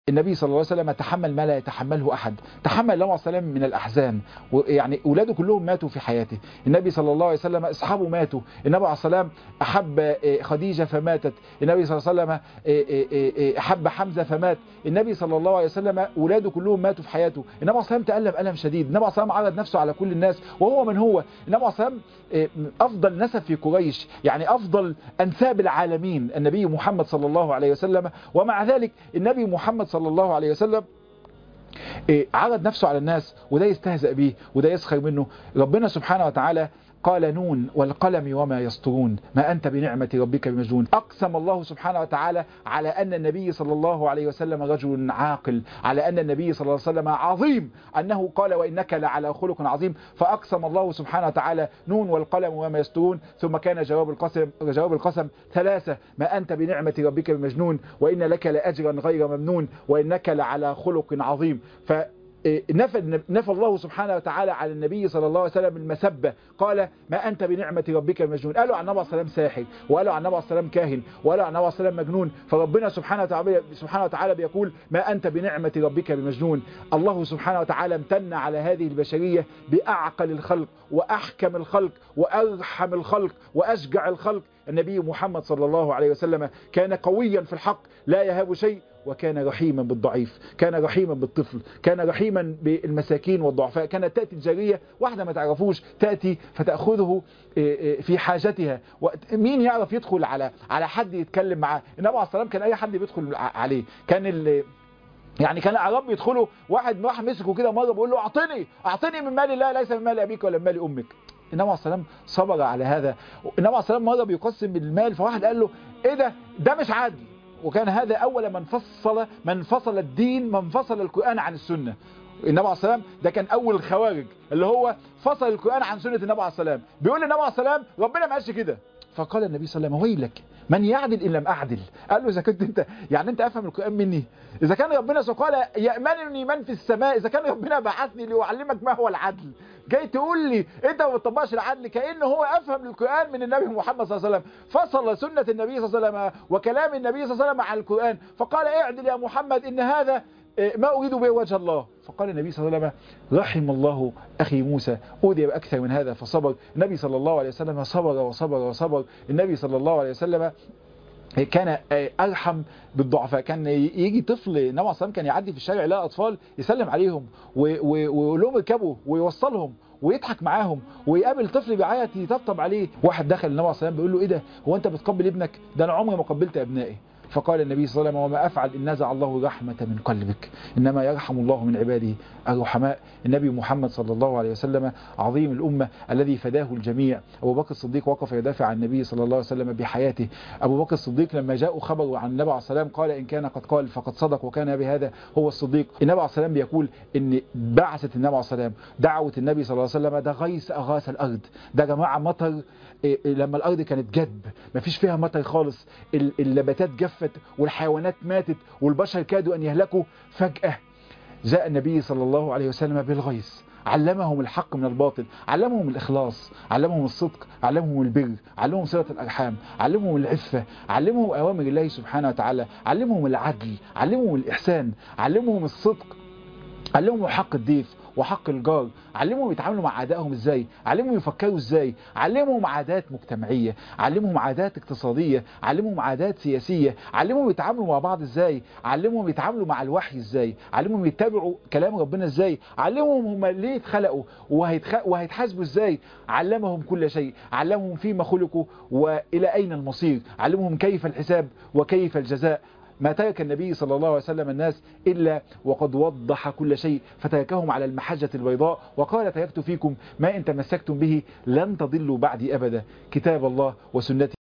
النبي صلى الله عليه وسلم تحمل ما لا يتحمله أحد تحمل الله عليه وسلم من الأحزان يعني أولاده كلهم ماتوا في حياته النبي صلى الله عليه وسلم أصحابه ماتوا النبي عليه السلام أحب خديجة فماتت النبي صلى الله عليه وسلم أحب حمزة فمات النبي صلى الله عليه وسلم أولاده كلهم ماتوا في حياته النبي عليه السلام تألم ألم شديد النبي عليه السلام عرض نفسه على كل الناس وهو من هو النبي عليه السلام أفضل نسب في قريش يعني أفضل أنساب العالمين النبي محمد صلى الله عليه وسلم ومع ذلك النبي محمد صلى الله عليه وسلم عرض نفسه على الناس وده يستهزأ به وده يسخر منه ربنا سبحانه وتعالى قال نون والقلم وما يسطرون ما أنت بنعمة ربك بمجنون أقسم الله سبحانه وتعالى على أن النبي صلى الله عليه وسلم رجل عاقل على أن النبي صلى الله عليه وسلم عظيم أنه قال وإنك لعلى خلق عظيم فأقسم الله سبحانه وتعالى نون والقلم وما يسطرون ثم كان جواب القسم جواب القسم ثلاثة ما أنت بنعمة ربك بمجنون وإن لك لأجرا غير ممنون وإنك لعلى خلق عظيم ف نفى, نفى الله سبحانه وتعالى على النبي صلى الله عليه وسلم المسبة قال ما أنت بنعمة ربك المجنون قالوا عن النبي صلى الله عليه وسلم ساحر وقالوا عن النبي صلى الله عليه وسلم كاهن وقالوا عن النبي صلى الله عليه وسلم مجنون فربنا سبحانه وتعالى, سبحانه وتعالى بيقول ما أنت بنعمة ربك بمجنون الله سبحانه وتعالى امتن على هذه البشرية بأعقل الخلق وأحكم الخلق وأرحم الخلق وأشجع الخلق النبي محمد صلى الله عليه وسلم كان قويا في الحق لا يهاب شيء وكان رحيما بالضعيف كان رحيما بالطفل كان رحيما بالمساكين والضعفاء كانت تأتي الجارية واحدة ما تعرفوش تأتي فتأخذه في حاجتها مين يعرف يدخل على على حد يتكلم معاه النبي عليه الصلاة كان أي حد بيدخل عليه كان ال يعني كان الاعراب يدخلوا واحد واحد مسكه كده مره بيقول له اعطني اعطني من مال الله ليس من مال ابيك ولا من مال امك النبي عليه السلام صبر على هذا النبي عليه السلام مره بيقسم المال فواحد قال له ايه ده ده مش عادل وكان هذا أول من فصل من فصل الدين من فصل القرآن عن السنة النبي عليه السلام ده كان أول الخوارج اللي هو فصل القرآن عن سنة النبي عليه السلام بيقول للنبي عليه السلام ربنا ما قالش كده فقال النبي صلى الله عليه وسلم ويلك من يعدل إن لم أعدل قال له إذا كنت أنت يعني أنت أفهم القرآن مني إذا كان ربنا قال يأمنني من في السماء إذا كان ربنا بعثني ليعلمك ما هو العدل جاي تقول لي انت ما بتطبقش العدل كأنه هو افهم القرآن من النبي محمد صلى الله عليه وسلم فصل سنة النبي صلى الله عليه وسلم وكلام النبي صلى الله عليه وسلم على القرآن فقال اعدل يا محمد ان هذا ما أريد به وجه الله فقال النبي صلى الله عليه وسلم رحم الله أخي موسى أودي بأكثر من هذا فصبر النبي صلى الله عليه وسلم صبر وصبر وصبر النبي صلى الله عليه وسلم كان أرحم بالضعفاء كان يجي طفل النبي عليه الصلاة كان يعدي في الشارع يلاقي أطفال يسلم عليهم ويقول لهم اركبوا ويوصلهم ويضحك معاهم ويقابل طفل بيعيط يطبطب عليه واحد دخل النبي عليه الصلاه بيقول له ايه ده هو انت بتقبل ابنك ده انا عمري ما قبلت ابنائي فقال النبي صلى الله عليه وسلم وما أفعل إن نزع الله رحمة من قلبك إنما يرحم الله من عباده الرحماء النبي محمد صلى الله عليه وسلم عظيم الأمة الذي فداه الجميع أبو بكر الصديق وقف يدافع عن النبي صلى الله عليه وسلم بحياته أبو بكر الصديق لما جاء خبر عن النبي عليه السلام قال إن كان قد قال فقد صدق وكان بهذا هو الصديق النبي عليه السلام بيقول إن بعثة النبي عليه السلام دعوة النبي صلى الله عليه وسلم ده غيث أغاث الأرض ده جماعة مطر لما الأرض كانت جدب مفيش فيها مطر خالص النباتات جفت والحيوانات ماتت والبشر كادوا أن يهلكوا فجأة جاء النبي صلى الله عليه وسلم بالغيث علمهم الحق من الباطل علمهم الإخلاص علمهم الصدق علمهم البر علمهم صلة الأرحام علمهم العفة علمهم أوامر الله سبحانه وتعالى علمهم العدل علمهم الإحسان علمهم الصدق علمهم حق الضيف وحق الجار علمهم يتعاملوا مع عادائهم ازاي علمهم يفكروا ازاي علمهم عادات مجتمعية علمهم عادات اقتصادية علمهم عادات سياسية علمهم يتعاملوا مع بعض ازاي علمهم يتعاملوا مع الوحي ازاي علمهم يتبعوا كلام ربنا ازاي علمهم هم ليه اتخلقوا وهيتخ... وهيتحاسبوا ازاي علمهم كل شيء علمهم فيما خلقوا والى اين المصير علمهم كيف الحساب وكيف الجزاء ما ترك النبي صلى الله عليه وسلم الناس إلا وقد وضح كل شيء فتركهم على المحجة البيضاء وقال تركت فيكم ما إن تمسكتم به لن تضلوا بعدي أبدا كتاب الله وسنتي